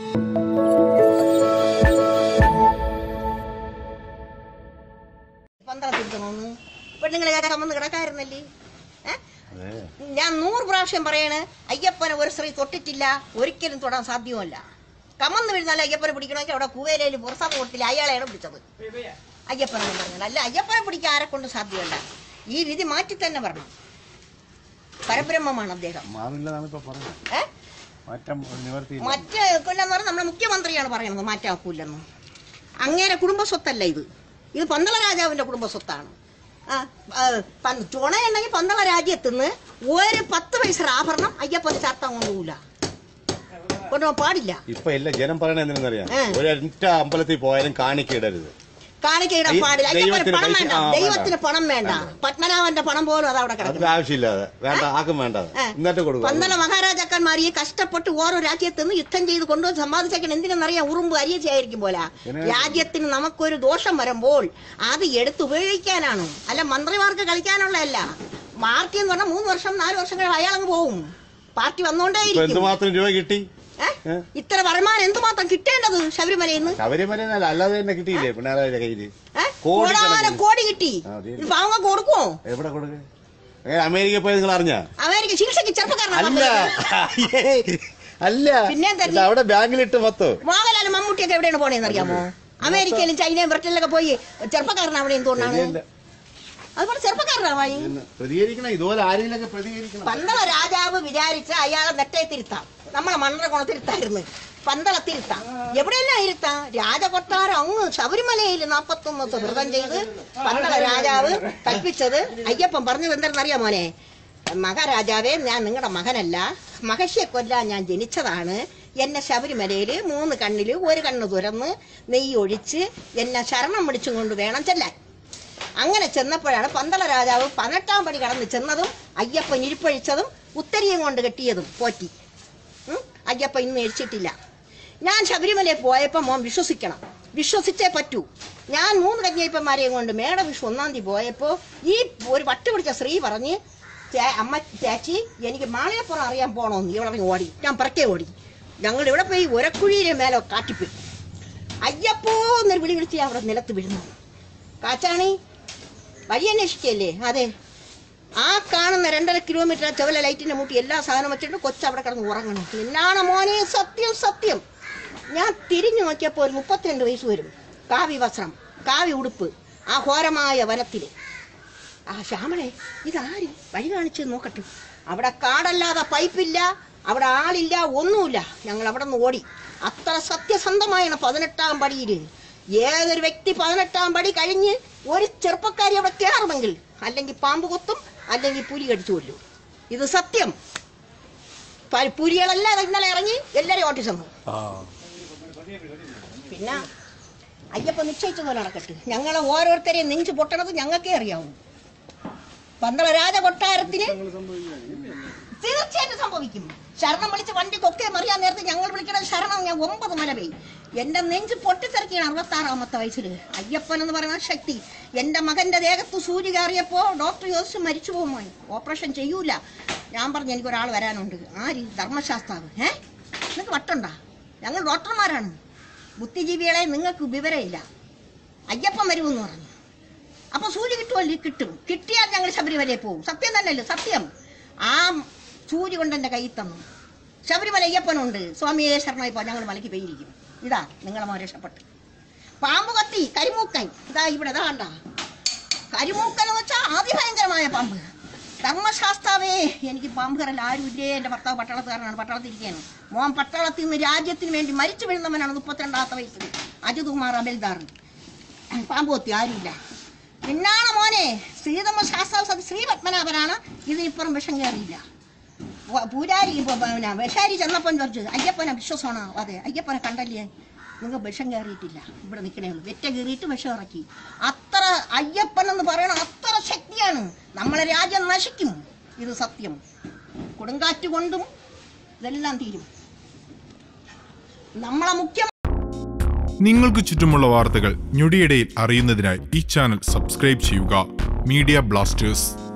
പന്തളത്തിരുത്തണമെന്ന് പെണ്ണുങ്ങളെ കേട്ടാ കമ്മന്ന് കിടക്കായിരുന്നല്ലേ ഏ? ഞാൻ നൂറ് പ്രാവശ്യം പറയാണ് അയ്യപ്പനെ ഒരു സ്ത്രീ തൊട്ടിട്ടില്ല ഒരിക്കലും തൊടാൻ സാധ്യമല്ല കമന്ന് വീഴുന്നാലും അയ്യപ്പനെ പിടിക്കണമെങ്കിൽ അവിടെ കുവേലയിൽ പുറത്താൻ കൊടുത്തില്ല അയാളെയാണ് പിടിച്ചത് അയ്യപ്പനെ എന്ന് പറഞ്ഞാൽ അല്ല അയ്യപ്പനെ പിടിക്കാൻ ആരെ കൊണ്ട് സാധ്യമല്ല ഈ വിധി മാറ്റി തന്നെ വരണം പരബ്രഹ്മമാണ് അദ്ദേഹം മാറില്ലെന്നാണ് ഇപ്പൊ പറഞ്ഞത് ഏ മാറ്റം നിവർത്തി മറ്റേ കൊല്ലെന്ന് പറഞ്ഞാൽ നമ്മുടെ മുഖ്യമന്ത്രിയാണ് പറയുന്നത് മാറ്റാക്കൂലെന്ന് അങ്ങേരെ കുടുംബ സ്വത്തല്ല ഇത് ഇത് പന്തള രാജാവിന്റെ കുടുംബ സ്വത്താണ് ആ, ആ, പ- ചുണയുണ്ടെങ്കിൽ പന്തള രാജ്യത്തുനിന്ന് ഒരു പത്ത് പൈസ ആഭരണം അയ്യപ്പന് ചാർത്താൻ കൊണ്ടുപോകില്ല കൊണ്ടുപോകാൻ പാടില്ല ഇപ്പൊ എല്ലാ ജനം പറയണ എന്തിനെന്നറിയാം ഏ. ഒരൊറ്റ അമ്പലത്തിൽ പോയാലും കാണിക്കയിടരുത് കാണിക്കയിടാൻ ഈ പാടില്ല അയ്യപ്പന് ദൈവത്തിന് പണം പൈസ- വേണ്ട ആ, വേണ്ട. ദൈവത്തിന് പണം വേണ്ട പത്മനാഭന്റെ പണം പോലും അത് അവിടെ അത് കിടക്കും ആവശ്യമില്ലാതെ വേണ്ട ആക്കും വേണ്ട ഏ. എന്നിട്ട് കൊടുക്കും പന്തള മഹാരാജാക്കന്മാർ ഈ കഷ്ടപ്പെട്ട് ഓരോ രാജ്യത്ത് നിന്ന് യുദ്ധം ചെയ്ത് കൊണ്ടുവന്ന് സമ്പാദിച്ചേക്കണം എന്തിനെന്നറിയാം ഉറുമ്പ് അരിയച്ചായിരിക്കും പോലെ രാജ്യത്തിന് നമുക്കൊരു ദോഷം വരുമ്പോൾ അത് എടുത്ത് ഉപയോഗിക്കാനാണ് അല്ല മന്ത്രിമാർക്ക് കളിക്കാനുള്ളതല്ല പാർട്ടി എന്ന് പറഞ്ഞാൽ മൂന്ന് വർഷം നാല് വർഷം കഴിഞ്ഞ് അയാൾ അങ്ങ് പോവും പാർട്ടി ഇപ്പൊ വന്നോണ്ടേയിരിക്കും എന്തുമാത്രം രൂപ കിട്ടി ഏ? ഏ? ഇത്ര വരുമാനം എന്തുമാത്രം കിട്ടേണ്ടത് ശബരിമലയിൽ നിന്ന് ശബരിമല അല്ലാതെ തന്നെ കിട്ടിയില്ലേ പിണറായിയുടെ കയ്യില് ഏ? കോടി കോടാന കണക്കിന്. കോടി കിട്ടി ആ, അതെ. ഇത് പാവങ്ങൾക്ക് കൊടുക്കുമോ എവിടെ കൊടുക്ക അമേരിക്ക പോയി നിങ്ങൾ അറിഞ്ഞ അമേരിക്ക ശിക്ഷയ്ക്ക് ചെറുപ്പക്കാരനാണ് അല്ല അല്ല പിന്നെ എന്താ ഇത് അവിടെ ബാങ്കിലിട്ട് മൊത്തം മോഹൻലാലും മമ്മൂട്ടിയൊക്കെ എവിടെയാണ് പോണേന്ന് അറിയാമോ അമേരിക്കയിലും ചൈനയും ബ്രിട്ടനിലൊക്കെ പോയി ചെറുപ്പക്കാരൻ അവിടെ എന്തുകൊണ്ടാണ് ശരിയല്ല. അതുപോലെ ചെറുപ്പക്കാരനാവായി ഇന്ന് പ്രതികരിക്കണം ഇതുപോലെ ആരെങ്കിലൊക്കെ പ്രതികരിക്കണം പന്തള രാജാവ് വിചാരിച്ച അയാളെ നെറ്റേ തിരുത്താം നമ്മളെ മണ്ണ കൊണത്തിരുത്തായിരുന്നു പന്തള തിരുത്താം എവിടെയെല്ലാം ഇരുത്താം രാജകൊട്ടാരം അങ്ങ് ശബരിമലയിൽ നാപ്പത്തൊമ്പത് വ്രതം ചെയ്ത് പന്തള രാജാവ് കൽപ്പിച്ചത് അയ്യപ്പൻ പറഞ്ഞത് എന്തെന്നറിയാം മോനെ മഹാരാജാവേ ഞാൻ നിങ്ങളുടെ മകനല്ല മഹർഷിയെ കൊല്ലാൻ ഞാൻ ജനിച്ചതാണ് എന്നെ ശബരിമലയിൽ മൂന്ന് കണ്ണിൽ ഒരു കണ്ണ് തുറന്ന് നെയ്യ് ഒഴിച്ച് എന്നെ ശരണം പിടിച്ചും കൊണ്ട് വേണം ചെല്ലാൻ അങ്ങനെ ചെന്നപ്പോഴാണ് പന്തള രാജാവ് പതിനെട്ടാം പടി കടന്ന് ചെന്നതും അയ്യപ്പൻ ഇരിപ്പഴിച്ചതും ഉത്തരിയും കൊണ്ട് കെട്ടിയതും പോറ്റി ഉം? അയ്യപ്പ ഇന്ന് എഴിച്ചിട്ടില്ല ഞാൻ ശബരിമലയിൽ പോയപ്പോൾ മോൻ വിശ്വസിക്കണം വിശ്വസിച്ചേ പറ്റൂ ഞാൻ മൂന്ന് കന്യപ്പന്മാരെയും കൊണ്ട് മേട വിഷു ഒന്നാം തീയതി പോയപ്പോൾ ഈ ഒരു വട്ട് പിടിച്ച സ്ത്രീ പറഞ്ഞ് "ചേ- അമ്മ ചേച്ചി എനിക്ക് മാളിയപ്പുറം അറിയാൻ പോകണമെന്ന് ഇവിടെ ഇറങ്ങി ഓടി ഞാൻ പുറക്കേ ഓടി ഞങ്ങൾ ഇവിടെ പോയി ഉരക്കുഴിയിലെ മേലെ കാട്ടിപ്പോയി അയ്യപ്പോ എന്നൊരു വിളി വിളിച്ച് ഞാൻ അവിടെ നിലത്ത് വീഴുന്നു കാച്ചാണി വഴി അന്വേഷിക്കല്ലേ അതെ ആ കാണുന്ന രണ്ടര കിലോമീറ്റർ ചെവല ലൈറ്റിന്റെ മുട്ടി എല്ലാ സാധനവും വെച്ചിട്ട് കൊച്ചു അവിടെ കിടന്ന് ഉറങ്ങണം എന്നാണ് മോനെ സത്യം സത്യം ഞാൻ തിരിഞ്ഞു നോക്കിയപ്പോൾ ഒരു മുപ്പത്തിരണ്ട് വയസ്സ് വരും കാവി വസ്ത്രം കാവി ഉടുപ്പ് ആ ഘോരമായ വനത്തിൽ ആ ശ്യാമളെ ഇതാര് വഴി കാണിച്ച് നോക്കട്ടെ അവിടെ കാടല്ലാതെ പൈപ്പില്ല അവിടെ ആളില്ല ഒന്നുമില്ല ഞങ്ങൾ അവിടെ നിന്ന് ഓടി അത്ര സത്യസന്ധമായാണ് പതിനെട്ടാം പടിയിൽ ഏതൊരു വ്യക്തി പതിനെട്ടാം പടി കഴിഞ്ഞ് ഒരു ചെറുപ്പക്കാരി അവിടെ കയറുമെങ്കിൽ അല്ലെങ്കിൽ പാമ്പ് കൊത്തും അല്ലെങ്കിൽ പുലി കടിച്ചു കൊല്ലും ഇത് സത്യം പ- പുലികളെല്ലാം ഇന്നലെ ഇറങ്ങി എല്ലാവരും ഓട്ടിച്ചു തന്നു പിന്നെ അയ്യപ്പ നിശ്ചയിച്ചതുപോലെ നടക്കട്ടെ ഞങ്ങളെ ഓരോരുത്തരെയും നെഞ്ചു പൊട്ടണത് ഞങ്ങൾക്കേ അറിയാവൂ പന്തള രാജ കൊട്ടാരത്തിന് തീർച്ചയായിട്ടും സംഭവിക്കും ശരണം വിളിച്ച് വണ്ടി കൊക്കെ മറിയാൻ നേരത്തെ ഞങ്ങൾ വിളിക്കണത് ശരണം ഞാൻ ഒമ്പത് മല പോയി എന്റെ നെഞ്ച് പൊട്ടിത്തെറിക്കുകയാണ് അറുപത്തി ആറാമത്തെ വയസ്സിൽ അയ്യപ്പൻ എന്ന് പറയുന്ന ശക്തി എന്റെ മകന്റെ ദേഹത്ത് സൂര്യ കയറിയപ്പോ ഡോക്ടർ ചോദിച്ചു മരിച്ചു പോകുമോ ഓപ്പറേഷൻ ചെയ്യൂല ഞാൻ പറഞ്ഞു എനിക്ക് ഒരാൾ വരാനുണ്ട് ആര് ധർമ്മശാസ്താവ് ഏ നിങ്ങൾക്ക് വട്ടുണ്ടാ ഞങ്ങൾ ഡോക്ടർമാരാണ് ബുദ്ധിജീവികളെ നിങ്ങൾക്ക് വിവരമില്ല അയ്യപ്പൻ വരുമെന്ന് പറഞ്ഞു അപ്പൊ സൂര്യ കിട്ടുമല്ലോ കിട്ടും കിട്ടിയാൽ ഞങ്ങൾ ശബരിമലയിൽ പോകും സത്യം തന്നെയല്ലേ സത്യം ആ സൂര്യ കൊണ്ട് എൻ്റെ കയ്യിൽ തന്നു ശബരിമല അയ്യപ്പനുണ്ട് സ്വാമിയെ ശരണമായിപ്പോ ഞങ്ങൾ മലയ്ക്ക് പോയിരിക്കും ഇതാ നിങ്ങളെ മോൻ രക്ഷപ്പെട്ട് പാമ്പ് കത്തി കരിമൂക്കൻ ഇതാ ഇവിടെ ഇതാ കണ്ട കരിമൂക്കൻ എന്ന് വെച്ചാൽ അതിഭയങ്കരമായ പാമ്പ് ധർമ്മശാസ്താവേ എനിക്ക് പാമ്പ് കയറൽ ആരും ഇല്ലേ എൻ്റെ ഭർത്താവ് പട്ടാളത്തുകാരനാണ് പട്ടാളത്തിരിക്കുകയാണ് മോൻ പട്ടാളത്തിൽ നിന്ന് രാജ്യത്തിന് വേണ്ടി മരിച്ചു വീഴുന്നവനാണ് മുപ്പത്തിരണ്ടാമത്തെ വയസ്സിൽ അജിത് കുമാർ അബൽദാർ പാമ്പ് കൊത്തി ആരുമില്ല പിന്നാണ് മോനെ ശ്രീധമ്മ ശാസ്ത്ര സതി ശ്രീ പത്മനാഭനാണ് ഇതിനിപ്പുറം വിഷം കയറിയില്ല വ- പൂജാരി ഇപ്പൊ പിന്നെ വിഷാരി ചെന്നപ്പം ചോദിച്ചു അയ്യപ്പനെ വിശ്വാസമാണോ അതെ അയ്യപ്പനെ കണ്ടല്ലേ നിങ്ങൾ വിഷം കയറിയിട്ടില്ല ഇവിടെ നിൽക്കണേ ഉള്ളൂ വെറ്റ കയറിയിട്ട് വിഷം ഇറക്കി അത്ര അയ്യപ്പൻ എന്ന് പറയണ അത്ര ശക്തിയാണ് നമ്മളെ രാജ്യം നശിക്കും ഇത് സത്യം കൊടുങ്കാറ്റ് കൊണ്ടും ഇതെല്ലാം തീരും നമ്മളെ മുഖ്യ നിങ്ങൾക്ക് ചുറ്റുമുള്ള വാർത്തകൾ ഞൊടിയിടയിൽ അറിയുന്നതിനായി ഈ ചാനൽ സബ്സ്ക്രൈബ് ചെയ്യുക മീഡിയ ബ്ലാസ്റ്റേഴ്സ്